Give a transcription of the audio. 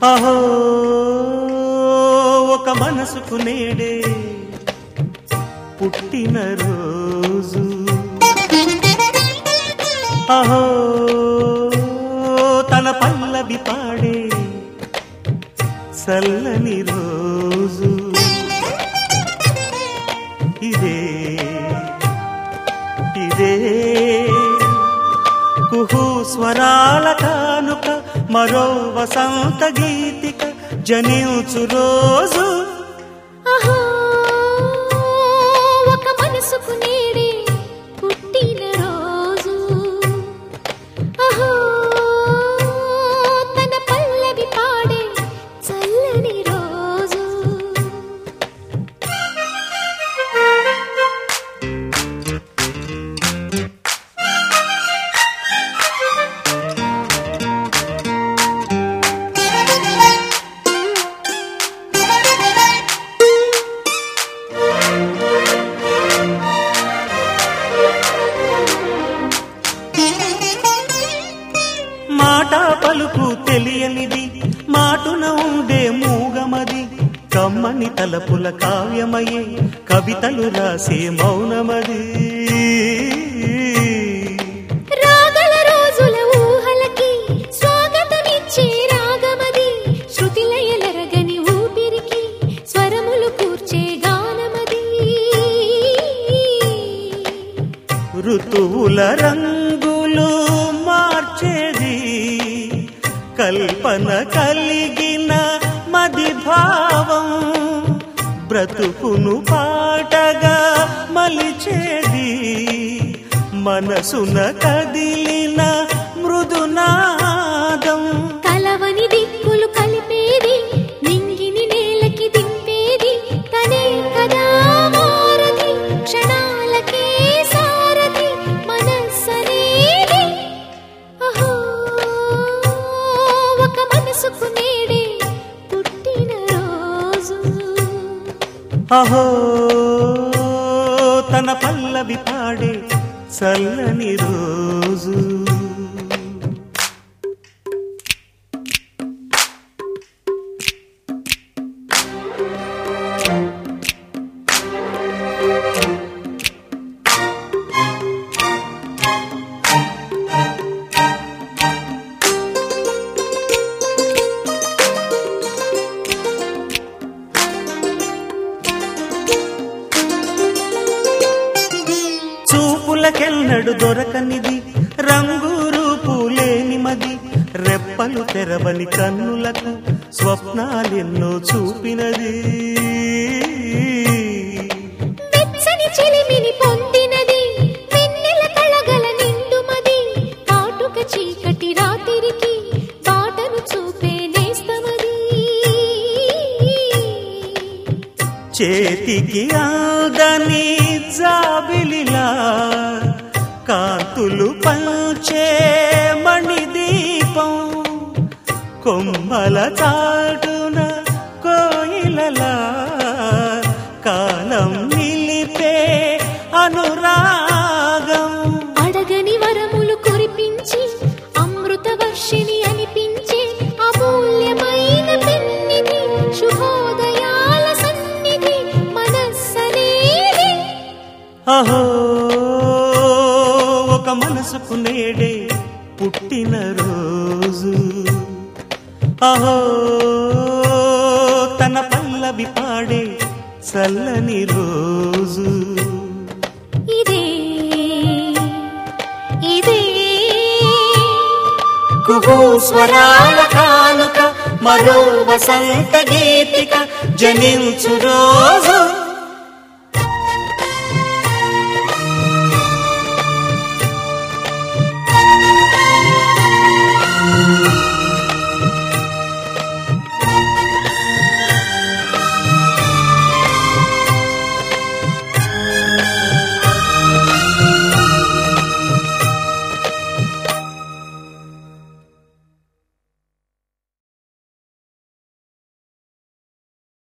అహో ఒక మనసుకు నేడే పుట్టిన రోజు అహో తన పల్లవి పాడే చల్లని రోజు ఇదే ఇదే కుహు స్వరాల కానుక మరో వసంత గీతిక జనించు రోజు అహో ఒక మనసుకు నేడే పుట్టిన రోజు అహో తన పల్లవి పాడే చల్లని రోజు మాట పలుకు తెలియనిది మాటున ఉండే మూగమది కమ్మని తలపుల కావ్యమయే కవితలు రాసే మౌనమది రాగల రోజుల ఊహలకి స్వాగతమిచ్చే రాగమది శృతిలయలరగని ఊపిరికి స్వరములు కూర్చే గానమది ఋతువుల రంగులు మార్చేది కల్పన కలిగిన మది భావం బ్రతుకును పాటగా మలిచేది మనసున కదిలిన మృదునాదం కలవని దిక్కులు కలిపేది నింగిని నేలకి దింపేది తనే కదా మారది క్షణాలకే సారది మనస్సనేది అహో ఒక మనసుకు నేడే పుట్టిన రోజు అహో తన పల్లవి పాడే చల్లని రోజు చూపులకెన్నడు దొరకనిది రంగు రూపు లేని మది రెప్పలు తెరవని కన్నులకు స్వప్నాలెన్నో చూపినది వెచ్చని చిలిమిని పొందినది వెన్నెల కళగల నిండుమది కాటుక చీకటి రాత్రికి బాటను చూపే నేస్తమది చేతికి ఆదని జాబిలిలా కాంతులు పంచే మణిదీపం కొమ్మల చాటున కోయిలలా కాలం నిలిపే అనురాగం అడగని వరములు కురిపించి అమృత వర్షిణి అనిపించే అమూల్యమైన పెన్నిధి శుభోదయాల సన్నిధి మనస్సనేది అహో ఒక మనసుకు నేడే పుట్టిన రోజు అహో తన పల్లవి పాడే చల్లని రోజు ఇదే ఇదే కుహు స్వరాల కానుక మరో వసంత గీతిక జనించు రోజు